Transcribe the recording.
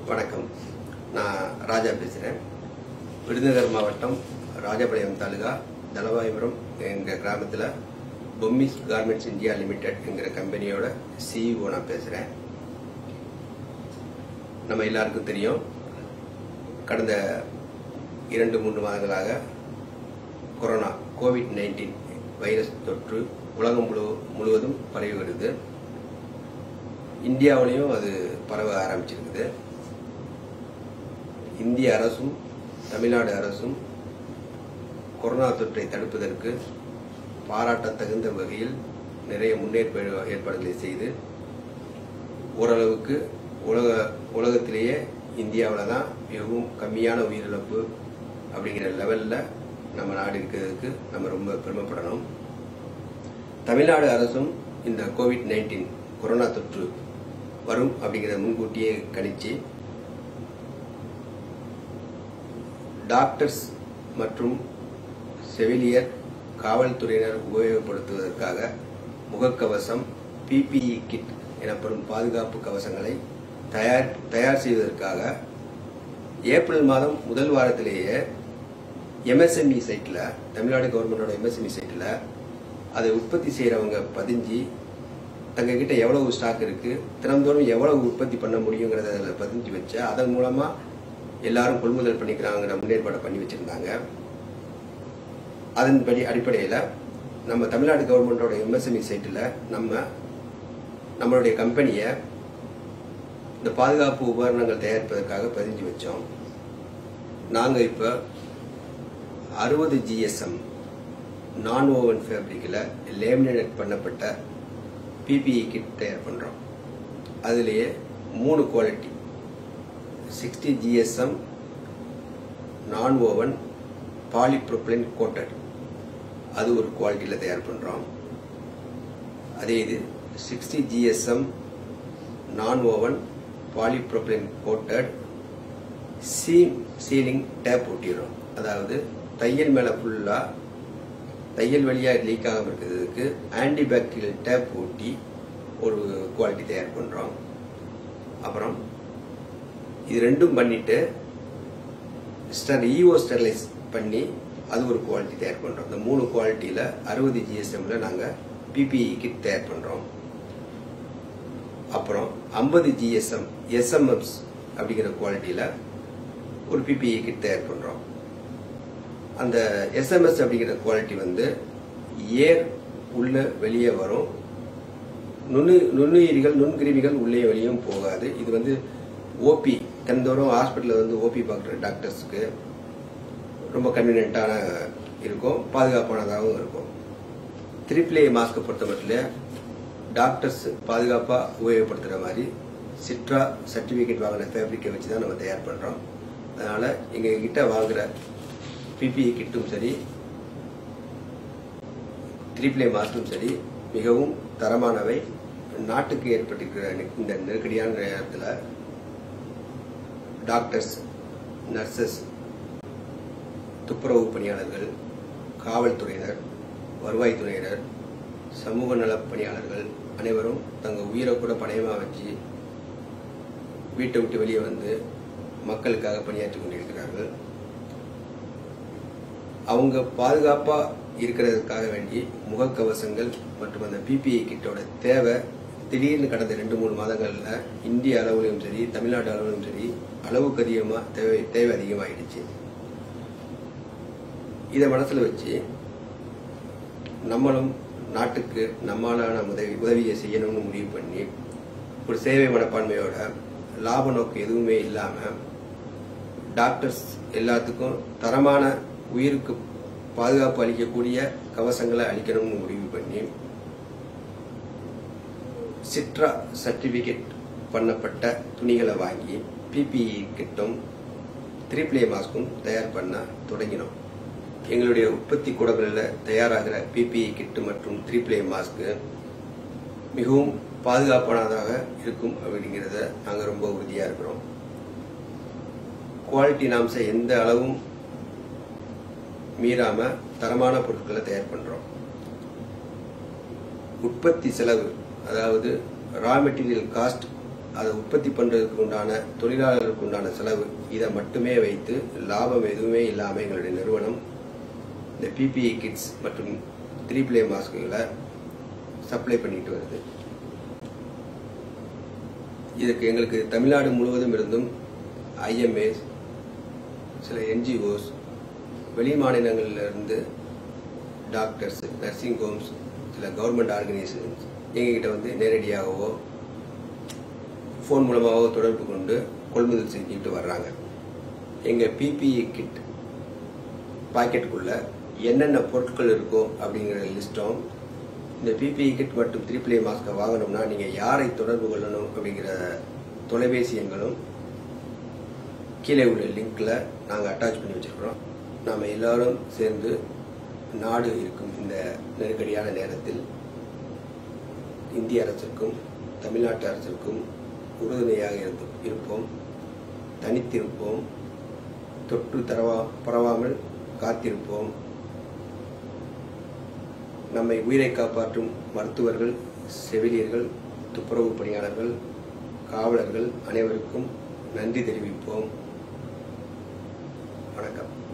வணக்கம் நான் ராஜா பேசுகிறேன் விருதுநகர் மாவட்டம் ராஜபாளையம் தாலுகா தலவாயுபுரம் எங்கள் கிராமத்தில் பொம்மிஸ் கார்மெண்ட்ஸ் இந்தியா லிமிடெட் என்கிற கம்பெனியோட சிஇஓ நான் பேசுகிறேன் நம்ம எல்லாருக்கும் தெரியும் கடந்த இரண்டு மூன்று மாதங்களாக கொரோனா கோவிட் நைன்டீன் வைரஸ் தொற்று உலகம் முழு முழுவதும் பரவி வருது இந்தியாவிலையும் அது பரவ ஆரம்பிச்சிருக்குது இந்திய அரசும் தமிழ்நாடு அரசும் கொரோனா தொற்றை தடுப்பதற்கு பாராட்டத்தகுந்த வகையில் நிறைய முன்னேற்பாடு ஏற்பாடுகளை செய்து ஓரளவுக்கு உலக உலகத்திலேயே இந்தியாவில் தான் மிகவும் கம்மியான உயிரிழப்பு அப்படிங்கிற லெவலில் நம்ம நாடு இருக்கிறதுக்கு நம்ம ரொம்ப பெருமைப்படணும் தமிழ்நாடு அரசும் இந்த கோவிட் நைன்டீன் கொரோனா தொற்று வரும் அப்படிங்கிறத முன்கூட்டியே கணிச்சு டாக்டர்ஸ் மற்றும் செவிலியர் காவல்துறையினர் உபயோகப்படுத்துவதற்காக முகக்கவசம் பிபிஇ கிட் எனப்படும் பாதுகாப்பு கவசங்களை தயார் தயார் செய்வதற்காக ஏப்ரல் மாதம் முதல் வாரத்திலேயே எம்எஸ்எம்இ சைட்டில் தமிழ்நாடு கவர்மெண்டோட எம்எஸ்எம்இ சைட்டில் அதை உற்பத்தி செய்கிறவங்க பதிஞ்சு தங்ககிட்ட எவ்வளவு ஸ்டாக் இருக்கு தினந்தோறும் எவ்வளவு உற்பத்தி பண்ண முடியுங்கிறத அதில் பதிஞ்சு வச்சு அதன் மூலமா எல்லாரும் கொள்முதல் பண்ணிக்கிறாங்கிற முன்னேற்பாடை பண்ணி வச்சிருந்தாங்க அதன்படி அடிப்படையில் நம்ம தமிழ்நாடு கவர்மெண்டோட எம்எஸ்எம்இ சைட்டில் நம்ம நம்மளுடைய கம்பெனியை இந்த பாதுகாப்பு உபகரணங்கள் தயாரிப்பதற்காக பதிஞ்சு வச்சோம் நாங்கள் இப்போ அறுபது ஜிஎஸ்எம் நான் ஓவன் ஃபேப்ரிக்கில் லேமினேட் பண்ணப்பட்ட பிபிஇ கிட் தயார் பண்ணுறோம் அதுலேயே மூணு quality sixty GSM non woven polypropylene coated அது ஒரு குவாலிட்டியில் தயார் பண்ணுறோம் அதே இது sixty GSM non woven polypropylene coated seam sealing tape ஒட்டிடுறோம் அதாவது தையல் மேலே ஃபுல்லாக தையல் வழியாக லீக் ஆகாமல் இருக்கிறதுக்கு ஆன்டி பாக்டீரியல் டேப் ஊட்டி ஒரு குவாலிட்டி தயார் பண்ணுறோம் அப்புறம் இது ரெண்டும் பண்ணிட்டு ஸ்டர் ஈஓ ஸ்டெர்லைஸ் பண்ணி அது ஒரு குவாலிட்டி தயார் பண்ணுறோம் இந்த மூணு குவாலிட்டியில் அறுபது ஜிஎஸ்எம்ல நாங்கள் பிபிஇ கிட் தயார் பண்ணுறோம் அப்புறம் ஐம்பது ஜிஎஸ்எம் எஸ்எம்எம்ஸ் அப்படிங்கிற குவாலிட்டியில் ஒரு பிபிஇ கிட் தயார் பண்ணுறோம் அந்த எஸ்எம்எஸ் அப்படிங்கிற குவாலிட்டி வந்து ஏர் உள்ள வெளியே வரும் நுண்ணு நுண்ணுயிரிகள் நுண்கிருமிகள் உள்ளே வெளியும் போகாது இது வந்து ஓபி தினந்தோறும் ஹாஸ்பிட்டலில் வந்து ஓபி பார்க்குற டாக்டர்ஸ்க்கு ரொம்ப கன்வீனியண்ட்டான இருக்கும் பாதுகாப்பானதாகவும் இருக்கும் த்ரிப்ளே மாஸ்க்கை பொறுத்த மட்டும் டாக்டர்ஸ் பாதுகாப்பாக உபயோகப்படுத்துகிற மாதிரி சிட்ரா சர்டிஃபிகேட் வாங்கின ஃபேப்ரிக்கை வச்சு தான் நம்ம தயார் பண்ணுறோம் அதனால் எங்கள் கிட்ட வாங்குற பிபிஇ கிட்டும் சரி த்ரீப்ளே மாஸ்க்கும் சரி மிகவும் தரமானவை நாட்டுக்கு ஏற்பட்டிருக்கிற இந்த நெருக்கடியான நேரத்தில் டாக்டர்ஸ் நர்சஸ் துப்புரவு பணியாளர்கள் காவல்துறையினர் வருவாய்த்துறையினர் சமூக நலப் பணியாளர்கள் அனைவரும் தங்கள் உயிரை கூட பணயமாக வச்சு வீட்டை விட்டு வெளியே வந்து மக்களுக்காக பணியாற்றி கொண்டிருக்கிறார்கள் அவங்க பாதுகாப்பா இருக்கிறதுக்காக வேண்டி முகக்கவசங்கள் மற்றும் அந்த பிபிஐ கிட்டோட தேவை திடீர்னு கடந்த ரெண்டு மூணு மாதங்கள்ல இந்திய அளவுலையும் சரி தமிழ்நாடு அளவுலையும் சரி அளவுக்கு அதிகமா தேவை தேவை அதிகமாயிடுச்சு இதை மனசுல வச்சு நம்மளும் நாட்டுக்கு நம்மளான உதவி உதவியை செய்யணும்னு முடிவு பண்ணி ஒரு சேவை மனப்பான்மையோட லாப நோக்கு எதுவுமே இல்லாம டாக்டர்ஸ் எல்லாத்துக்கும் தரமான உயிருக்கு பாதுகாப்பு அளிக்கக்கூடிய கவசங்களை அளிக்கணும்னு முடிவு பண்ணி சிட்ரா சர்டிபிகேட் பண்ணப்பட்ட துணிகளை வாங்கி பிபிஇ கிட்டும் த்ரீப்ளே மாஸ்க்கும் தயார் பண்ண தொடங்கினோம் எங்களுடைய உற்பத்தி கூடங்களில் தயாராகிற பிபிஇ கிட்டு மற்றும் த்ரீப்ளே மாஸ்க்கு மிகவும் பாதுகாப்பானதாக இருக்கும் அப்படிங்கிறத நாங்கள் ரொம்ப உறுதியாக இருக்கிறோம் குவாலிட்டி நாம்ச எந்த அளவும் மீறாம தரமான பொருட்களை தயார் பண்றோம் உற்பத்தி செலவு அதாவது ரா மெட்டீரியல் காஸ்ட் அதை உற்பத்தி பண்ணுறதுக்கு உண்டான தொழிலாளர்களுக்கு உண்டான செலவு இதை மட்டுமே வைத்து லாபம் எதுவுமே இல்லாமல் எங்களுடைய நிறுவனம் இந்த பிபிஇ கிட்ஸ் மற்றும் த்ரீ பிளே மாஸ்க்குகளை சப்ளை பண்ணிட்டு வருது இதுக்கு எங்களுக்கு தமிழ்நாடு முழுவதும் இருந்தும் ஐஎம்ஏஸ் சில என்ஜிஓஸ் வெளி மாநிலங்கள்ல இருந்து டாக்டர்ஸ் நர்சிங் ஹோம்ஸ் சில கவர்மெண்ட் ஆர்கனைசேஷன்ஸ் எங்ககிட்ட வந்து நேரடியாகவோ ஃபோன் மூலமாகவோ தொடர்பு கொண்டு கொள்முதல் செஞ்சுக்கிட்டு வர்றாங்க எங்கள் பிபிஇ கிட் பாக்கெட்டுக்குள்ள என்னென்ன பொருட்கள் இருக்கும் அப்படிங்கிற லிஸ்ட்டும் இந்த பிபிஇ கிட் மற்றும் த்ரீ மாஸ்கை வாங்கணும்னா நீங்கள் யாரை தொடர்பு கொள்ளணும் அப்படிங்கிற தொலைபேசி எண்களும் கீழே உள்ள லிங்க்ல நாங்கள் அட்டாச் பண்ணி வச்சிருக்கிறோம் நாம் எல்லாரும் சேர்ந்து நாடு இருக்கும் இந்த நெருக்கடியான நேரத்தில் இந்திய அரசுக்கும் தமிழ்நாட்டு அரசுக்கும் உறுதுணையாக இருந்து இருப்போம் தனித்திருப்போம் தொற்று தரவா பரவாமல் காத்திருப்போம் நம்மை உயிரை காப்பாற்றும் மருத்துவர்கள் செவிலியர்கள் துப்புரவு பணியாளர்கள் காவலர்கள் அனைவருக்கும் நன்றி தெரிவிப்போம் வணக்கம்